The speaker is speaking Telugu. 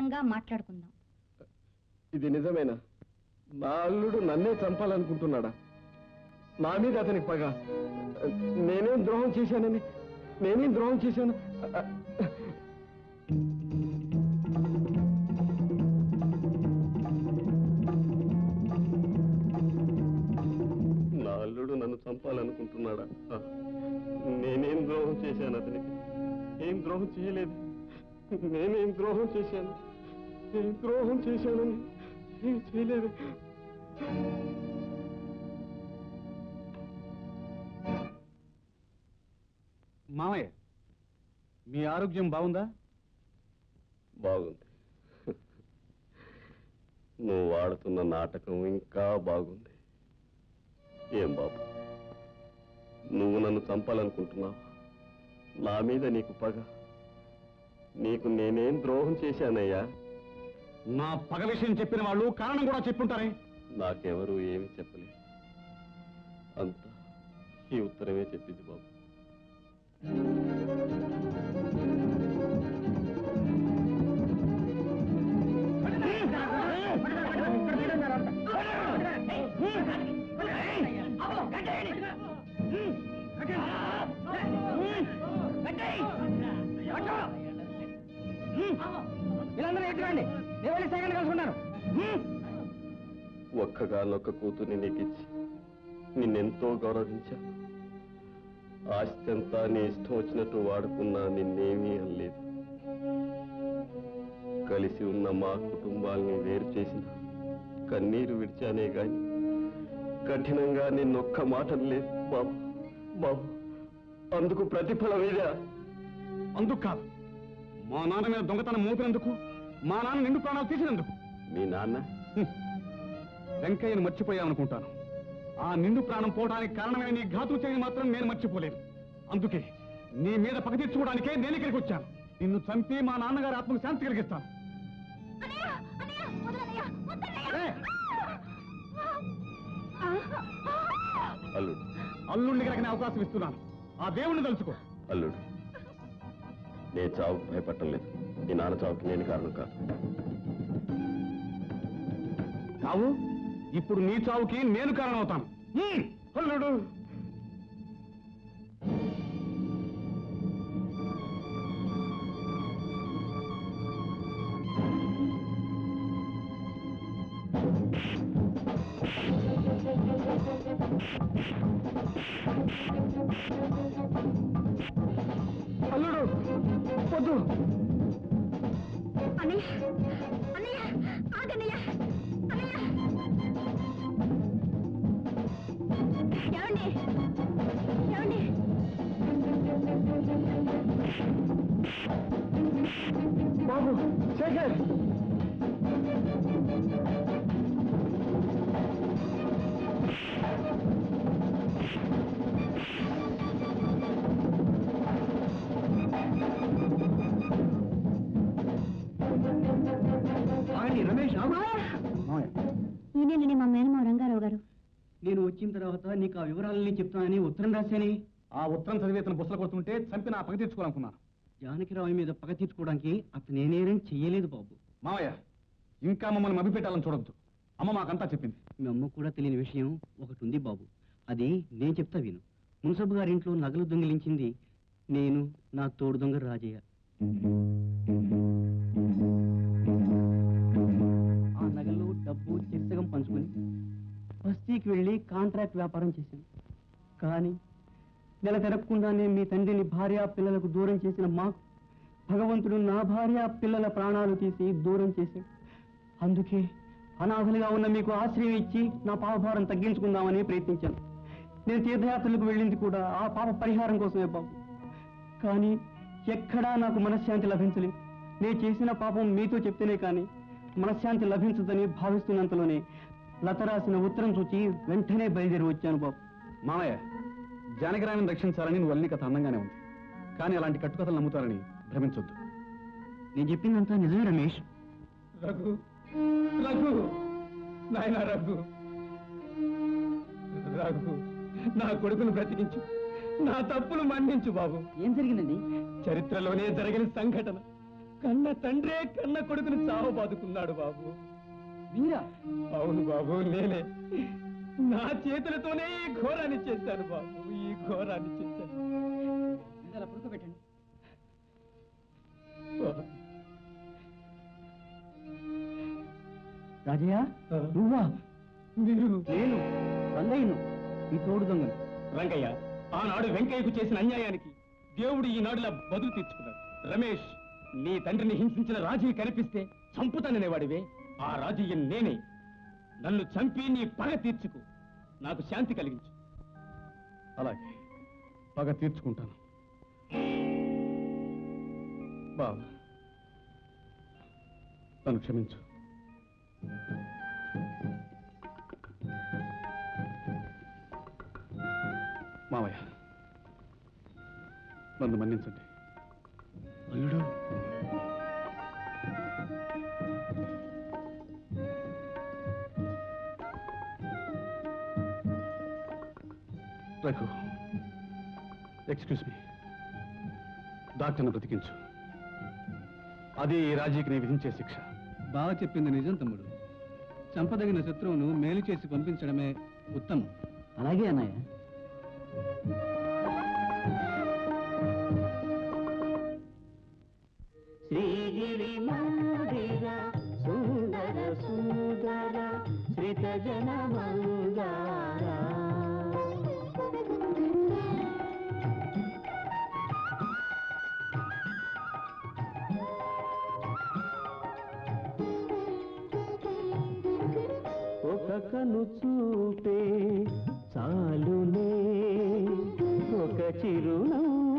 వివరంగా మాట్లాడుకుందాం ఇది నిజమేనా నా అల్లుడు నన్నే చంపాలనుకుంటున్నాడా నా మీద అతనికి పగ నేనేం ద్రోహం చేశానని నేనేం ద్రోహం చేశాను నా అల్లుడు నన్ను చంపాలనుకుంటున్నాడా ఆ, నేనేం ద్రోహం చేశాను అతనికి ఏం ద్రోహం చేయలేదు నేనేం ద్రోహం చేశాను ఏం ద్రోహం చేశానని ఏం చేయలేదు మామయ్య మీ ఆరోగ్యం బాగుందా బాగుంది నువ్వు వాడుతున్న నాటకం ఇంకా బాగుంది ఏం బాబు నువ్వు నన్ను చంపాలనుకుంటున్నావు నా మీద నీకు పగ నీకు నేనేం ద్రోహం చేశానయ్యా నా పగ విషయం చెప్పిన వాళ్ళు కారణం కూడా చెప్పుంటారే నాకెవరూ ఏమీ చెప్పలేదు అంతా ఈ ఉత్తరమే చెప్పింది బాబు వీళ్ళందరూ ఎట్టుకోండి నేను వెళ్ళి సెకండ్ కలుసుకున్నాను ఒక్కగానొక్క కూతుర్ని నీకిచ్చి నిన్నెంతో గౌరవించాను ఆస్తి అంతా నీ ఇష్టం వచ్చినట్టు వాడుకున్నా నిన్నేమీ అనలేదు కలిసి ఉన్న మా కుటుంబాల్ని వేరు చేసిన కన్నీరు విడిచానే గాని కఠినంగా నిన్నొక్క మాట లేదు బాబు బాబు అందుకు ప్రతిఫలం ఇదా అందుకు కాదు మా నాన్న మీద దొంగతనం మోపినందుకు మా నాన్న నిండు ప్రాణాలు తీసినందుకు మీ నాన్న వెంకయ్యను మర్చిపోయామనుకుంటాను ఆ నిండు ప్రాణం పోవడానికి కారణమైన నీ ఘాతు చేయని మాత్రం నేను మర్చిపోలేను అందుకే నీ మీద పగ తీర్చుకోవడానికే నేను ఇక్కడికి వచ్చాను నిన్ను చంపి మా నాన్నగారి ఆత్మకు శాంతి కలిగిస్తాను ఏ, అల్లుడు అల్లుడిని కలిగిన అవకాశం ఇస్తున్నాను ఆ దేవుణ్ణి తలుచుకో అల్లుడు నేను చావుకు భయపడలేదు నీ నాన్న చావుకి నేను కారణం కాదు చావు ఇప్పుడు నీ చావుకి నేను కారణమవుతాను హ్మ్, అల్లుడు అల్లుడు వద్దు అన్నయ్య అన్నయ్య ఆగన్నయ్య అన్నయ్య ఏమండి ఏమండి బాబు శేఖర్ ఆగండి రమేష్ ఆగు. ఈయనేనండి మా మేనమావ రంగారావు గారు నేను వచ్చిన తర్వాత నీకు ఆ వివరాలని చెప్తానని ఉత్తరం రాశాని ఆ ఉత్తరం చదివి అతను బుసలు కొడుతుంటే చంపి నా పగ తీర్చుకోవాలనుకున్నాను జానకిరావు మీద పగ తీర్చుకోవడానికి అతను నేనేం చెయ్యలేదు బాబు మావయ్య ఇంకా మమ్మల్ని మభ్యపెట్టాలని చూడొద్దు అమ్మ మాకంతా చెప్పింది మీ అమ్మ కూడా తెలియని విషయం ఒకటి ఉంది బాబు అది నేను చెప్తా విను మున్సబు గారింట్లో నగలు దొంగిలించింది నేను నా తోడు దొంగ రాజయ్య ఆ నగలు డబ్బు చిత్తగం పంచుకొని బస్తీకి వెళ్ళి కాంట్రాక్ట్ వ్యాపారం చేశాను కానీ నెల తిరగకుండానే మీ తండ్రిని భార్య పిల్లలకు దూరం చేసిన మాకు భగవంతుడు నా భార్య పిల్లల ప్రాణాలు తీసి దూరం చేశాడు అందుకే అనాథలుగా ఉన్న మీకు ఆశ్రయం ఇచ్చి నా పాపభారం తగ్గించుకుందామని ప్రయత్నించాను నేను తీర్థయాత్రలకు వెళ్ళింది కూడా ఆ పాప పరిహారం కోసమే బాబు కానీ ఎక్కడా నాకు మనశ్శాంతి లభించలేదు నేను చేసిన పాపం మీతో చెప్తేనే కానీ మనశ్శాంతి లభించదని భావిస్తున్నంతలోనే లత రాసిన ఉత్తరం చూచి వెంటనే బయలుదేరి వచ్చాను బాబు మామయ్య జానకిరామిని రక్షించాలని నువ్వు అల్లి కథ అందంగానే ఉంది కానీ అలాంటి కట్టుకథలు నమ్ముతారని భ్రమించొద్దు నేను చెప్పిందంతా నిజమే రమేష్ రఘు రఘు నాయన రఘు రఘు నా కొడుకును బ్రతికించు నా తప్పులు మన్నించు బాబు ఏం జరిగిందండి చరిత్రలోనే జరిగిన సంఘటన కన్న తండ్రే కన్న కొడుకుని చావు బాదుకున్నాడు బాబు మీరా అవును బాబు నేనే నా చేతులతోనే ఈ ఘోరాన్ని చేశాను బాబు ఈ ఘోరాన్ని చేశాను ఇలా పడుకోబెట్టండి బాబు. రాజయ్య నువ్వా మీరు నేను రంగయ్యను ఈ తోడు దొంగను రంగయ్య ఆనాడు వెంకయ్యకు చేసిన అన్యాయానికి దేవుడు ఈనాడులా బదులు తీర్చుకున్నాడు రమేష్ నీ తండ్రిని హింసించిన రాజీ కనిపిస్తే చంపుతాననేవాడివే ఆ రాజీయం నేనే నన్ను చంపి నీ పగ తీర్చుకు నాకు శాంతి కలిగించు అలాగే పగ తీర్చుకుంటాను బాబా నన్ను క్షమించు మావయ్య నన్ను మన్నించండి అల్లుడు రఘు ఎక్స్క్యూజ్ మీ డాక్టర్ను బ్రతికించు అది ఈ రాజీకి నీ విధించే శిక్ష బాగా చెప్పింది నిజం తమ్ముడు చంపదగిన శత్రువును మేలు చేసి పంపించడమే ఉత్తమం అలాగే అన్నయ్య శ్రీగిరి మందిర సుందర సుందర శ్రిత జన మందార ఒక కను చూపే చాలునే ఒక చిరునవ్వు